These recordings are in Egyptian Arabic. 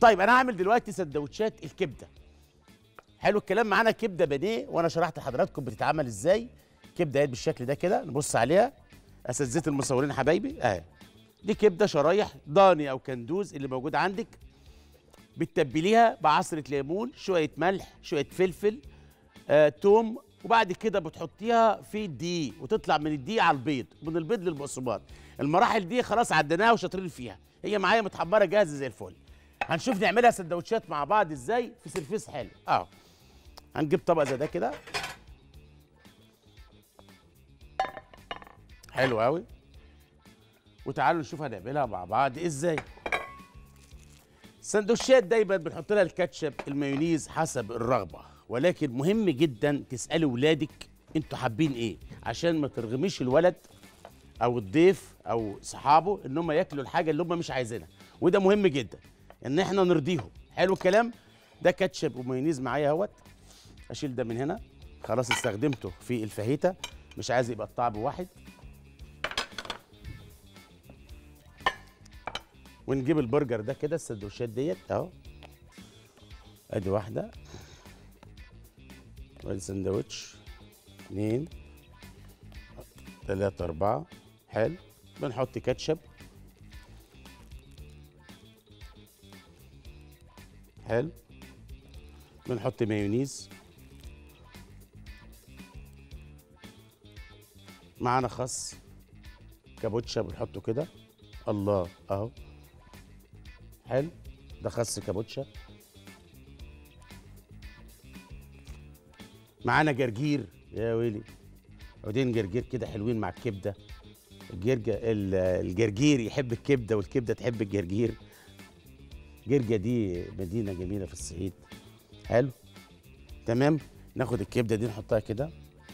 طيب انا هعمل دلوقتي سندوتشات الكبده حلو الكلام معانا كبده بانيه وانا شرحت لحضراتكم بتتعمل ازاي كبده اهي بالشكل ده كده نبص عليها اساتذه المصورين حبايبي اهي دي كبده شرايح ضاني او كندوز اللي موجود عندك بتتبليها بعصره ليمون شويه ملح شويه فلفل آه، توم وبعد كده بتحطيها في الدقيق وتطلع من الدقيق على البيض من البيض للبقسماط المراحل دي خلاص عديناها وشاطرين فيها هي معايا متحمره جاهزه زي الفل هنشوف نعملها سندوتشات مع بعض ازاي في سرفيس حلو اه هنجيب طبق زي ده كده حلو قوي وتعالوا نشوف هنعملها مع بعض ازاي السندوتشات دايما بنحط لها الكاتشب المايونيز حسب الرغبه ولكن مهم جدا تسالي ولادك انتوا حابين ايه عشان ما ترغميش الولد او الضيف او صحابه ان هم ياكلوا الحاجه اللي هم مش عايزينها وده مهم جدا ان احنا نرضيهم حلو الكلام ده كاتشب ومايونيز معايا اهوت اشيل ده من هنا خلاص استخدمته في الفاهيتا مش عايز يبقى الطعم واحد ونجيب البرجر ده كده السندوتشات ديت اهو ادي واحده وادي سندوتش اتنين تلاتة أربعة حلو بنحط كاتشب حلو بنحط مايونيز معانا خس كابوتشا بنحطه كده الله اهو حلو ده خس كابوتشا معانا جرجير يا ويلي عودين جرجير كده حلوين مع الكبده الجرجة ال- الجرجير يحب الكبده والكبده تحب الجرجير جرجة دي مدينه جميله في الصعيد حلو تمام ناخد الكبده دي نحطها كده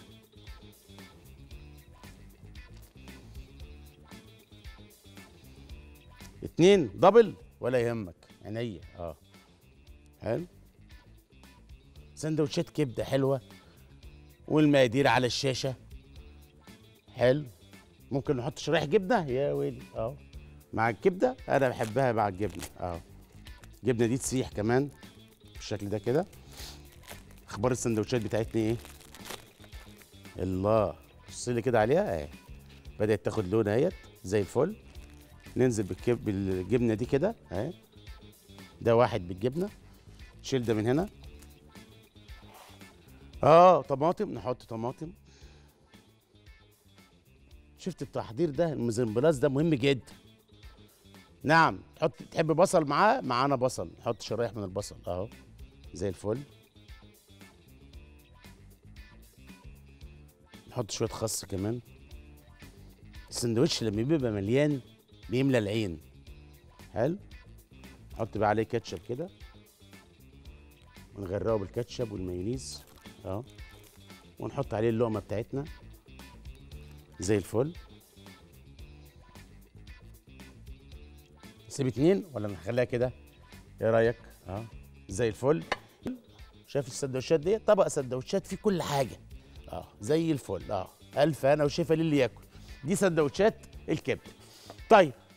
اتنين دبل ولا يهمك عينيا اه حلو سندوتشات كبده حلوه والمقادير على الشاشه حلو ممكن نحط شرايح جبنه يا ويلي اه مع الكبده انا بحبها مع الجبنه اه الجبنه دي تسيح كمان بالشكل ده كده اخبار السندوتشات بتاعتنا ايه الله بص لي كده عليها اهي بدات تاخد لون اهيت زي الفل ننزل بالكب... بالجبنه دي كده اهي ده واحد بالجبنه شيل ده من هنا اه طماطم نحط طماطم شفت التحضير ده المزمبلاس ده مهم جدا نعم تحط تحب بصل معاه معانا بصل نحط شرايح من البصل اهو زي الفل نحط شويه خس كمان السندوتش لما بيبقى مليان بيملى العين حلو نحط بقى عليه كاتشب كده ونغرقه بالكاتشب والمايونيز اهو ونحط عليه اللقمه بتاعتنا زي الفل نسيب اتنين ولا نخليها كده ايه رايك اه زي الفل شايف السندوتشات دي طبق سندوتشات فيه كل حاجه اه زي الفل اه الف انا وشفا للي ياكل دي سندوتشات الكبده طيب